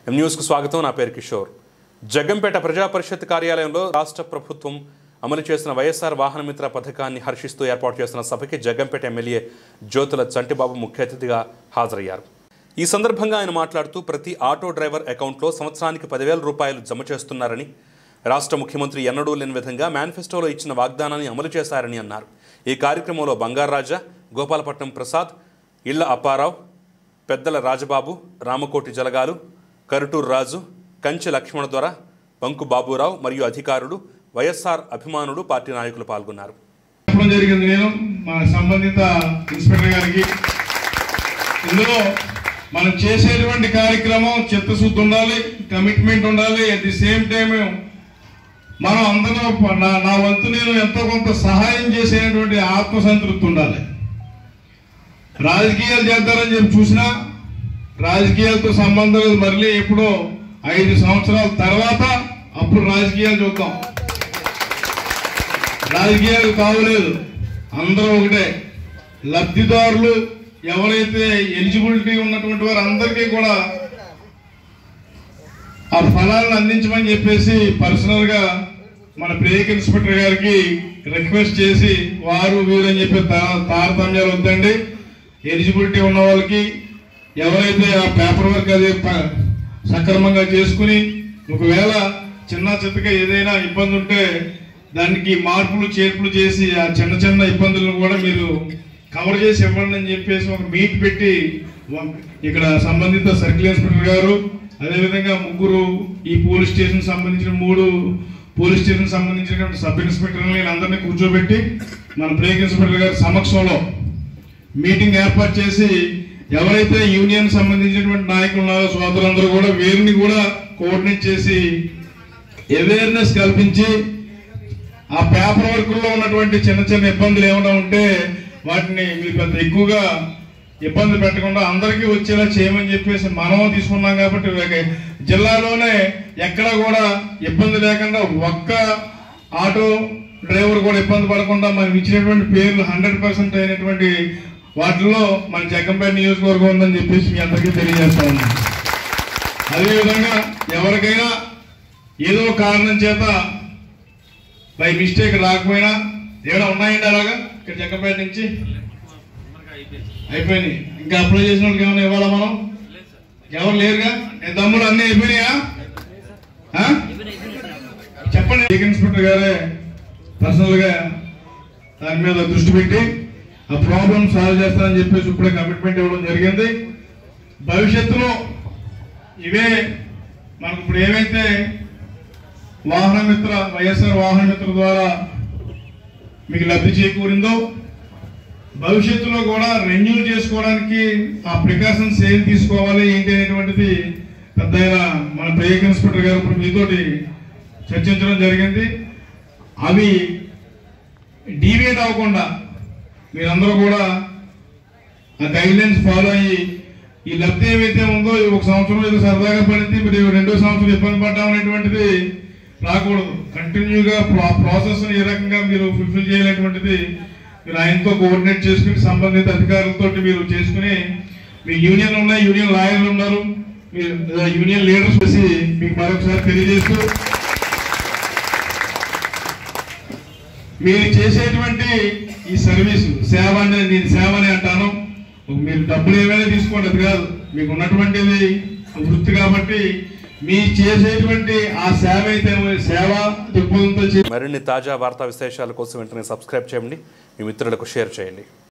ఎం న్యూస్కు స్వాగతం నా పేరు కిషోర్ జగ్గంపేట ప్రజా పరిషత్ కార్యాలయంలో రాష్ట్ర ప్రభుత్వం అమలు చేసిన వైఎస్ఆర్ వాహనమిత్ర పథకాన్ని హర్షిస్తూ ఏర్పాటు చేసిన సభకి జగ్గంపేట ఎమ్మెల్యే జ్యోతుల చంటిబాబు ముఖ్య అతిథిగా హాజరయ్యారు ఈ సందర్భంగా ఆయన మాట్లాడుతూ ప్రతి ఆటో డ్రైవర్ అకౌంట్లో సంవత్సరానికి పదివేల రూపాయలు జమ చేస్తున్నారని రాష్ట్ర ముఖ్యమంత్రి ఎన్నడూ లేని విధంగా మేనిఫెస్టోలో ఇచ్చిన వాగ్దానాన్ని అమలు చేశారని అన్నారు ఈ కార్యక్రమంలో బంగారాజా గోపాలపట్నం ప్రసాద్ ఇళ్ల అప్పారావు పెద్దల రాజబాబు రామకోటి జలగాలు కరుటూరు రాజు కంచె లక్ష్మణ దొర బంకు బాబురావు మరియు అధికారులు వైఎస్ఆర్ అభిమానులు పార్టీ నాయకులు పాల్గొన్నారు చెప్పడం జరిగింది నేను మా సంబంధిత ఇన్స్పెక్టర్ గారికి ఇందులో మనం చేసేటువంటి కార్యక్రమం చిత్తశుద్ధి ఉండాలి కమిట్మెంట్ ఉండాలి అట్ ది సేమ్ టైం మనం అందరం నా నా వంతు నేను ఎంతో కొంత సహాయం చేసేటువంటి ఆత్మసంతృప్తి ఉండాలి రాజకీయాలు చేద్దారని చెప్పి చూసినా రాజకీయాలతో సంబంధం లేదు మళ్ళీ ఎప్పుడో ఐదు సంవత్సరాల తర్వాత అప్పుడు రాజకీయాలు చూద్దాం రాజకీయాలు కావలేదు అందరూ ఒకటే లబ్ధిదారులు ఎవరైతే ఎలిజిబిలిటీ ఉన్నటువంటి వారు అందరికీ కూడా ఆ ఫలాలను అందించమని చెప్పేసి పర్సనల్ గా మన బ్రేక్ ఇన్స్పెక్టర్ గారికి రిక్వెస్ట్ చేసి వారు వీరు అని చెప్పి తా- తారతమ్యాలు వద్దండి ఎలిజిబిలిటీ ఉన్న వాళ్ళకి ఎవరైతే ఆ పేపర్ వర్క్ అది ప- సక్రమంగా చేసుకుని ఒకవేళ చిన్న చిత్తగా ఏదైనా ఇబ్బంది ఉంటే దానికి మార్పులు చేర్పులు చేసి ఆ చిన్న చిన్న ఇబ్బందులను కూడా మీరు కవర్ చేసి ఇవ్వండి అని చెప్పేసి ఒక మీట్ పెట్టి వ- ఇక్కడ సంబంధిత సర్కిల్ ఇన్స్పెక్టర్ గారు అదేవిధంగా ముగ్గురు ఈ పోలీస్ స్టేషన్ సంబంధించిన మూడు పోలీస్ స్టేషన్ సంబంధించినటువంటి సబ్ ఇన్స్పెక్టర్ని అందరినీ కూర్చోబెట్టి మన బ్రేక్ ఇన్స్పెక్టర్ గారి సమక్షంలో మీటింగ్ ఏర్పాటు చేసి ఎవరైతే యూనియన్ సంబంధించినటువంటి నాయకులు ఉన్నారో సోదరులందరూ కూడా వీరిని కూడా కోఆర్డినేట్ చేసి అవేర్నెస్ కల్పించి ఆ పేపర్ వర్క్ లో ఉన్నటువంటి చిన్న చిన్న ఇబ్బందులు ఏమైనా ఉంటే వాటిని మీరు పెద్ద ఎక్కువగా ఇబ్బంది పెట్టకుండా అందరికీ వచ్చేలా చేయమని చెప్పేసి మనం తీసుకున్నాం కాబట్టి ఒక జిల్లాలోనే ఎక్కడ కూడా ఇబ్బంది లేకుండా ఒక్క ఆటో డ్రైవర్ కూడా ఇబ్బంది పడకుండా మనం ఇచ్చినటువంటి పేర్లు హండ్రెడ్ పర్సెంట్ అయినటువంటి వాటిలో మన జగ్గంపేట నియోజకవర్గం ఉందని చెప్పేసి మీ అందరికీ తెలియజేస్తా ఉన్నాం అదేవిధంగా ఎవరికైనా ఏదో కారణం చేత బై మిస్టేక్ రాకపోయినా ఏమైనా ఉన్నాయండి అలాగా ఇక్కడ జగ్గంపేట నుంచి అయిపోయినాయి ఇంకా అప్లై చేసిన వాళ్ళకి ఏమైనా ఇవ్వాలా మనం ఎవరు లేరుగా ఏ తమ్ముడు అన్నీ అయిపోయినాయా ఆ? చెప్పండి చీఫ్ ఇన్స్పెక్టర్ గారే పర్సనల్ గా దాని మీద దృష్టి పెట్టి ఆ ప్రాబ్లం సాల్వ్ చేస్తానని చెప్పేసి ఇప్పుడే కమిట్మెంట్ ఇవ్వడం జరిగింది భవిష్యత్తులో ఇవే మనకు ఇప్పుడు ఏవైతే వాహన మిత్ర వైఎస్ఆర్ వాహన మిత్ర ద్వారా మీకు లబ్ధి చేకూరిందో భవిష్యత్తులో కూడా రెన్యూ చేసుకోవడానికి ఆ ప్రికాషన్స్ ఏం తీసుకోవాలి ఏంటి అనేటువంటిది పెద్ద ఆయన మన బ్రేక్ ఇన్స్పెక్టర్ గారు ఇప్పుడు మీతోటి చర్చించడం జరిగింది అవి డీవియేట్ అవ్వకుండా మీరందరూ కూడా ఆ గైడ్ లైన్స్ ఫాలో అయ్యి ఈ లబ్ధి ఏవైతే ఉందో ఈ ఒక సంవత్సరం ఏదో సరదాగా పడింది మరి రెండో సంవత్సరం ఇబ్బంది పడ్డాం అనేటువంటిది రాకూడదు కంటిన్యూగా ప్రాసెస్ ఏ రకంగా మీరు ఫుల్ఫిల్ చేయాలనేటువంటిది మీరు ఆయనతో కోఆర్డినేట్ చేసుకుని సంబంధిత అధికారులతో మీరు చేసుకుని మీ యూనియన్ ఉన్నాయి యూనియన్ లాయర్లు ఉన్నారు మీరు యూనియన్ లీడర్స్ వచ్చి మీకు మరొకసారి తెలియజేస్తూ మీరు చేసేటువంటి ఈ సర్వీసు సేవ అనేది నేను సేవ అని అంటాను మీరు డబ్బులు ఏమైనా తీసుకోండి అది కాదు మీకు ఉన్నటువంటిది వృత్తి కాబట్టి మీ చేసేటువంటి ఆ సేవ అయితే సేవ దృక్పథంతో చే మరిన్ని తాజా వార్తా విశేషాల కోసం వెంటనే సబ్స్క్రైబ్ చేయండి మీ మిత్రులకు షేర్ చేయండి